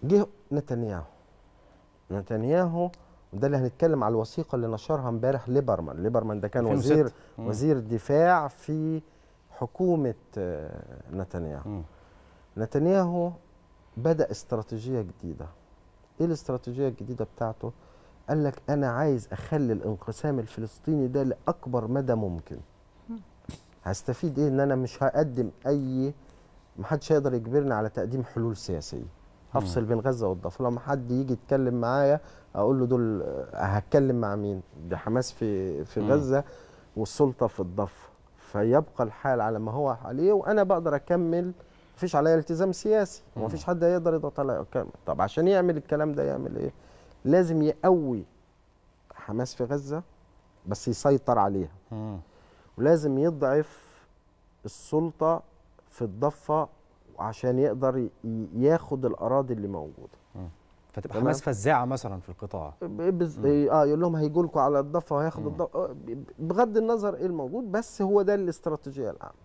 جه نتنياهو نتنياهو وده اللي هنتكلم على الوثيقه اللي نشرها امبارح ليبرمان ليبرمان ده كان 2006. وزير مم. وزير دفاع في حكومه آه، نتنياهو مم. نتنياهو بدا استراتيجيه جديده ايه الاستراتيجيه الجديده بتاعته قال لك انا عايز اخلي الانقسام الفلسطيني ده لاكبر مدى ممكن هستفيد ايه ان انا مش هقدم اي محدش هيقدر يجبرني على تقديم حلول سياسيه هفصل بين غزه والضفه لما حد يجي يتكلم معايا اقول له دول آه، هتكلم مع مين ده حماس في في مم. غزه والسلطه في الضفه فيبقى الحال على ما هو عليه وانا بقدر اكمل مفيش عليا التزام سياسي ومفيش حد هيقدر يضغط عليا أكمل. طب عشان يعمل الكلام ده يعمل ايه لازم يقوي حماس في غزه بس يسيطر عليها مم. ولازم يضعف السلطه في الضفه عشان يقدر ي- ياخد الاراضي اللي موجوده فتبقى تمام. حماس فزاعه مثلا في القطاع ب- بز... اه يقول لهم هيجوا لكم على الضفه وهياخدوا الضفه آه، ب- بغض النظر ايه الموجود بس هو ده الاستراتيجيه العامه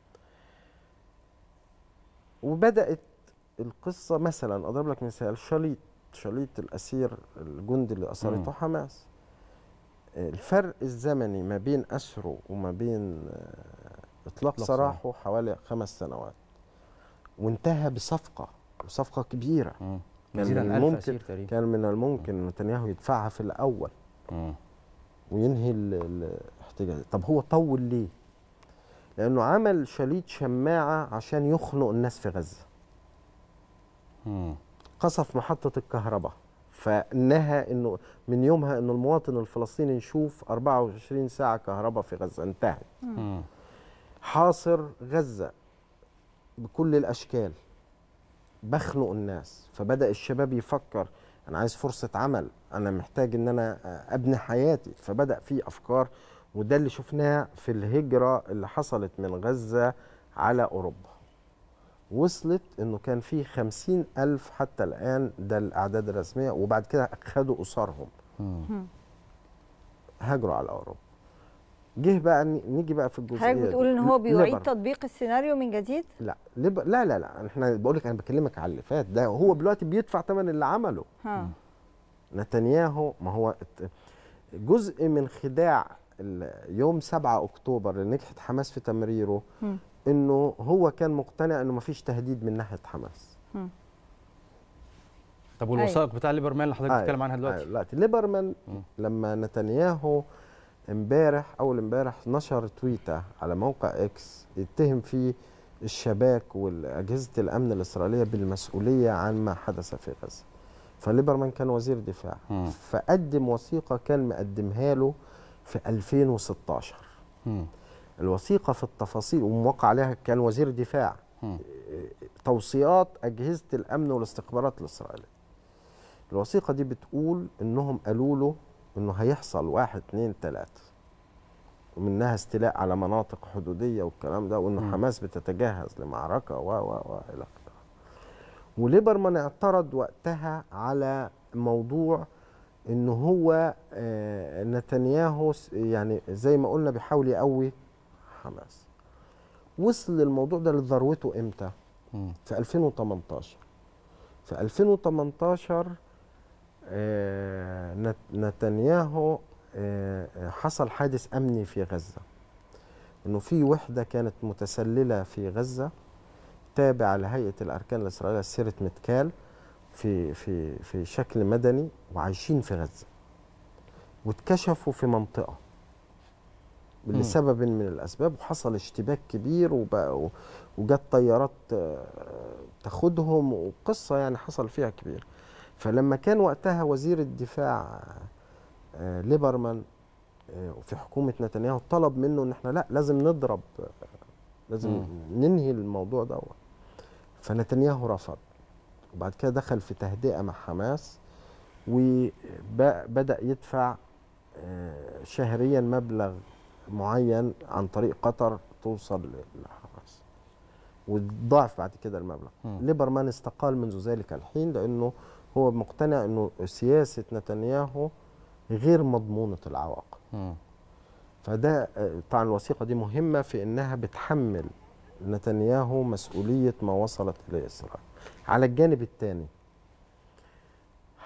وبدات القصه مثلا اضرب لك مثال شليط شليط الاسير الجندي اللي اسرته مم. حماس الفرق الزمني ما بين اسره وما بين آه، اطلاق إطلاق سراحه حوالي خمس سنوات وانتهى بصفقه وصفقه كبيره مم. كان يزيد من عن 1000 الممكن اسير تقريبا كان من الممكن نتنياهو يدفعها في الاول مم. وينهي ال- الاحتجاج طب هو طول ليه لانه عمل شليط شماعه عشان يخنق الناس في غزه مم. قصف محطه الكهرباء فنهى انه من يومها انه المواطن الفلسطيني يشوف 24 ساعه كهرباء في غزه انتهت مم. حاصر غزه بكل الاشكال بخنق الناس فبدا الشباب يفكر انا عايز فرصه عمل انا محتاج ان انا ابني حياتي فبدا في افكار وده اللي شفناه في الهجره اللي حصلت من غزه على اوروبا وصلت انه كان في خمسين الف حتى الان ده الاعداد الرسميه وبعد كده خدوا اسرهم مم. هاجروا على اوروبا جه بقى ن- نيجي بقى في الجزئيه حضرتك دي. بتقول ان هو بيعيد ليبر. تطبيق السيناريو من جديد لا ليبر لا لا لا احنا بقول لك انا بكلمك على اللي فات ده هو دلوقتي بيدفع ثمن اللي عمله ها نتنياهو ما هو ات- جزء من خداع ال- يوم 7 اكتوبر اللي نجحت حماس في تمريره مم. انه هو كان مقتنع انه ما فيش تهديد من ناحيه حماس طب والوثائق بتاع ليبرمان اللي حضرتك بتتكلم عنها آه، دلوقتي دلوقتي ليبرمان مم. لما نتنياهو امبارح اول امبارح نشر تويته على موقع اكس يتهم فيه الشباك واجهزه الامن الاسرائيليه بالمسؤوليه عن ما حدث في غزه فليبرمان كان وزير دفاع مم. فقدم وثيقه كان مقدمها له في 2016 مم. الوثيقه في التفاصيل وموقع عليها كان وزير دفاع مم. توصيات اجهزه الامن والاستخبارات الاسرائيليه الوثيقه دي بتقول انهم قالوا له انه هيحصل واحد اتنين تلاته ومنها استيلاء على مناطق حدوديه والكلام ده وانه مم. حماس بتتجهز لمعركه و و و الى اخره وليبرمان اعترض وقتها على موضوع انه هو آه، نتنياهو س- يعني زي ما قلنا بيحاول يقوي حماس وصل للموضوع ده لذروته امتى؟ مم. في 2018 في 2018 آه، نت- نتنياهو آه، آه، حصل حادث امني في غزه انه في وحده كانت متسلله في غزه تابعه لهيئه الاركان الاسرائيليه سيره متكال في في في شكل مدني وعايشين في غزه واتكشفوا في منطقه مم. لسبب من الاسباب وحصل اشتباك كبير وبقى وجت طيارات آه، تاخدهم وقصه يعني حصل فيها كبير فلما كان وقتها وزير الدفاع آه، ليبرمان آه، في حكومه نتنياهو طلب منه ان احنا لا لازم نضرب آه، لازم مم. ننهي الموضوع ده فنتنياهو رفض وبعد كده دخل في تهدئه مع حماس وبدا يدفع آه، شهريا مبلغ معين عن طريق قطر توصل لحماس وضاعف بعد كده المبلغ مم. ليبرمان استقال منذ ذلك الحين لانه هو مقتنع انه سياسه نتنياهو غير مضمونه العواقب مم. فده آه، طبعا الوثيقه دي مهمه في انها بتحمل نتنياهو مسؤوليه ما وصلت اليه اسرائيل على الجانب الثاني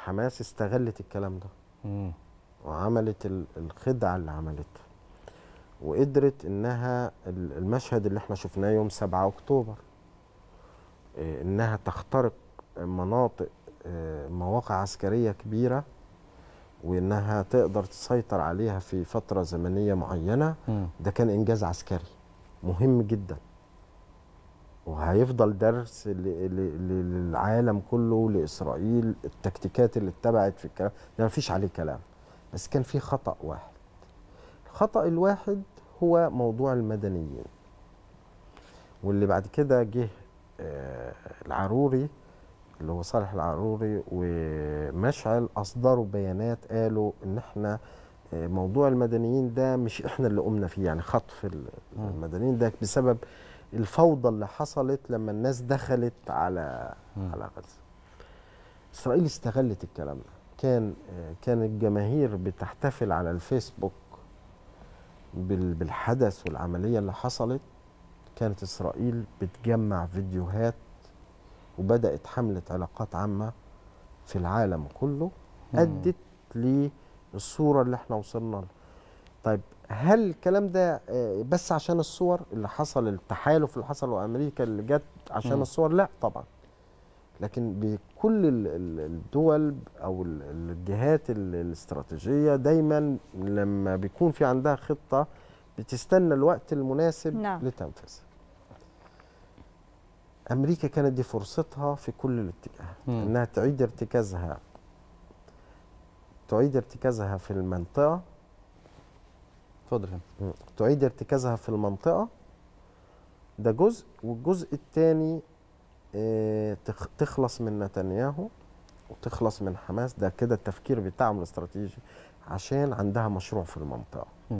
حماس استغلت الكلام ده مم. وعملت ال- الخدعة اللي عملتها وقدرت انها ال- المشهد اللي احنا شفناه يوم 7 اكتوبر إيه، انها تخترق مناطق آه، مواقع عسكرية كبيرة وانها تقدر تسيطر عليها في فترة زمنية معينة مم. ده كان انجاز عسكري مهم جدا وهيفضل درس ل- ل- ل- للعالم كله لاسرائيل التكتيكات اللي اتبعت في الكلام ده مفيش عليه كلام بس كان في خطا واحد الخطا الواحد هو موضوع المدنيين واللي بعد كده جه آه، العروري اللي هو صالح العروري ومشعل اصدروا بيانات قالوا ان احنا آه، موضوع المدنيين ده مش احنا اللي قمنا فيه يعني خطف ال- مم. المدنيين ده بسبب الفوضى اللي حصلت لما الناس دخلت على مم. على غزه. اسرائيل استغلت الكلام ده كان آه، كان الجماهير بتحتفل على الفيسبوك بال- بالحدث والعمليه اللي حصلت كانت اسرائيل بتجمع فيديوهات وبدات حمله علاقات عامه في العالم كله مم. ادت للصوره اللي احنا وصلنا لها طيب هل الكلام ده آه، بس عشان الصور اللي حصل التحالف اللي حصل وامريكا اللي جت عشان مم. الصور لا طبعا لكن بكل ال- ال- الدول او ال- الجهات ال- الاستراتيجيه دايما لما بيكون في عندها خطه بتستنى الوقت المناسب نعم. لتنفيذها امريكا كانت دي فرصتها في كل الاتجاهات مم. انها تعيد ارتكازها تعيد ارتكازها في المنطقه اتفضل يا فندم. تعيد ارتكازها في المنطقة ده جزء والجزء الثاني تخلص من نتنياهو وتخلص من حماس ده كده التفكير بتاعهم الاستراتيجي عشان عندها مشروع في المنطقة